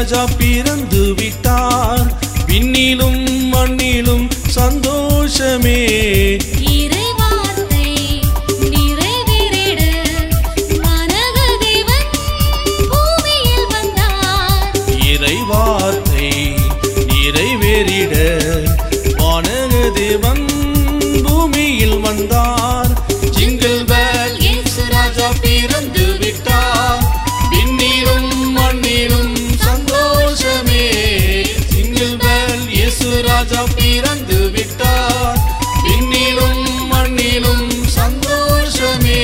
ராஜா பிறந்து விட்டார் விண்ணிலும் மண்ணிலும் சந்தோஷமே இறைவார்த்தை நிறைவேறிட வானக தேவன் பூமியில் வந்தார் இறை வார்த்தை நிறைவேறிட வானக தேவன் பூமியில் வந்தார் ஜிங்கிள் பெல் இயேசு ராஜா பிறந்து விட்டார் விண்ணிலும் மண்ணிலும் சந்தோஷமே ஜிங்கிள் பெல் இயேசு ராஜா பிறந்து விட்டார் விண்ணிலும் மண்ணிலும் சந்தோஷமே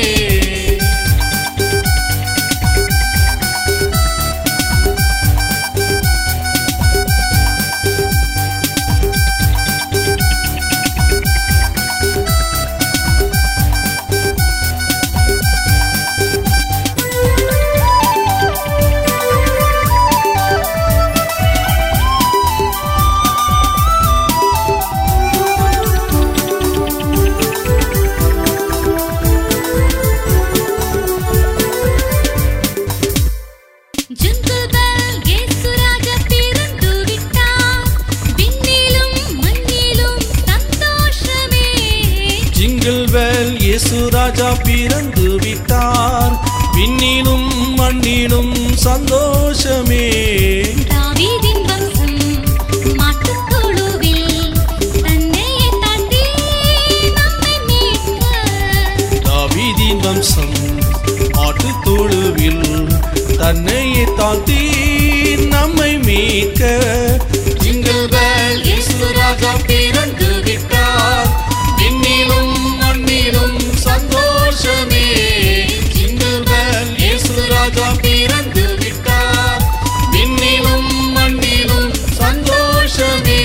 ஜிங்கிள் பெல் இயேசு ராஜா பிறந்து விட்டார் விண்ணிலும் மண்ணிலும் சந்தோஷமே ஜிங்கிள் பெல் இயேசு ராஜா பிறந்து விட்டார் விண்ணிலும் மண்ணிலும் சந்தோஷமே தாவீதின் வம்சம் மாட்டுத் தொழுவில் தன்னையே தாண்டி நம்மை மீட்க தாவீதின் வம்சம் ஆட்டு தொழுவில் தன்னையே தாழ்த்தி நம்மை மீட்க ஜிங்கிள் பெல் இயேசு ராஜா பிறந்து விட்டார் விண்ணிலும் மண்ணிலும் சந்தோஷமே ஜிங்கிள் பெல் இயேசு ராஜா பிறந்து விட்டார் விண்ணிலும் மண்ணிலும் சந்தோஷமே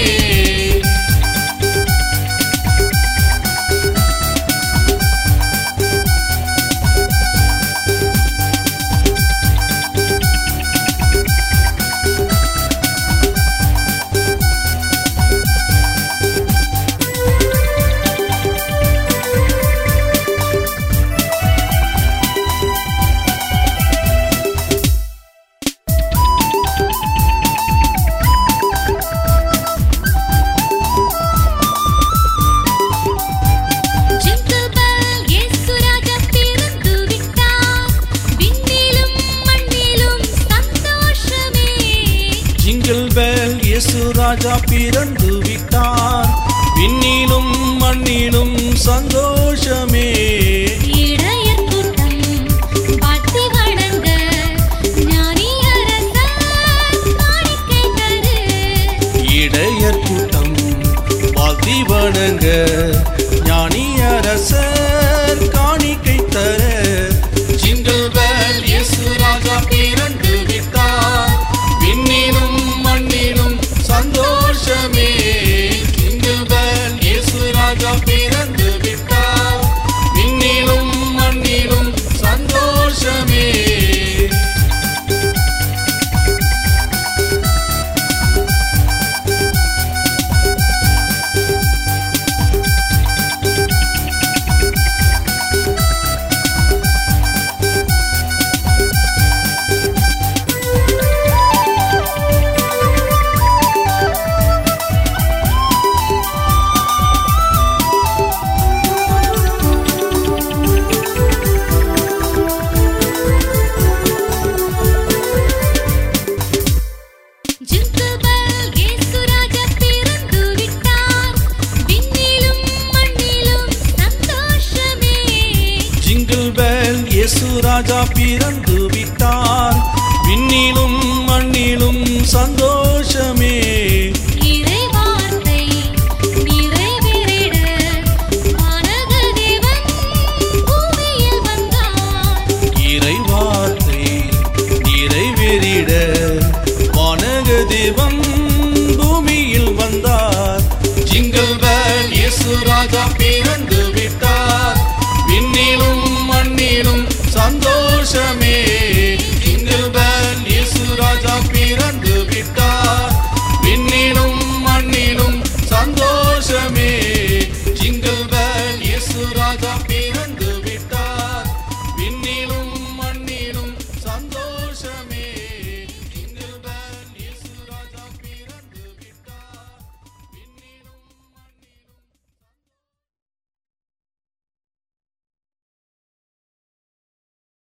ஜிங்கிள் பெல் இயேசு ராஜா பிறந்து விட்டார் விண்ணிலும் மண்ணிலும் சந்தோஷமே ஜிங்கிள் பெல் இயேசு ராஜா பிறந்து விட்டார் விண்ணிலும் மண்ணிலும் சந்தோஷமே இடையர் கூட்டம் வாழ்த்தி வணங்க ஞானி அரசர் காணிக்கை தரு இடையர் கூட்டம் வாழ்த்தி வணங்க ஞானி அரசர் காணிக்கை தர ஜிங்கிள் பெல் இயேசு ராஜா பிறந்து விட்டார் விண்ணிலும் மண்ணிலும் சந்தோஷமே ஜிங்கிள் பெல் இயேசு ராஜா பிறந்து விட்டார் விண்ணிலும் மண்ணிலும் சந்தோஷமே ஜிங்கிள் பெல் இயேசு ராஜா பிறந்து விட்டார் விண்ணிலும் மண்ணிலும் சந்தோஷமே ஜிங்கிள் பெல் இயேசு ராஜா பிறந்து விட்டார் விண்ணிலும் மண்ணிலும் சந்தோஷமே இறைவார்த்தை நிறைவேறிட வானக தேவன் பூமியில் வந்தார் இறை வார்த்தை நிறைவேறிட வானக தேவன் பூமியில் வந்தார் ஜிங்கிள் பெல் இயேசு ராஜா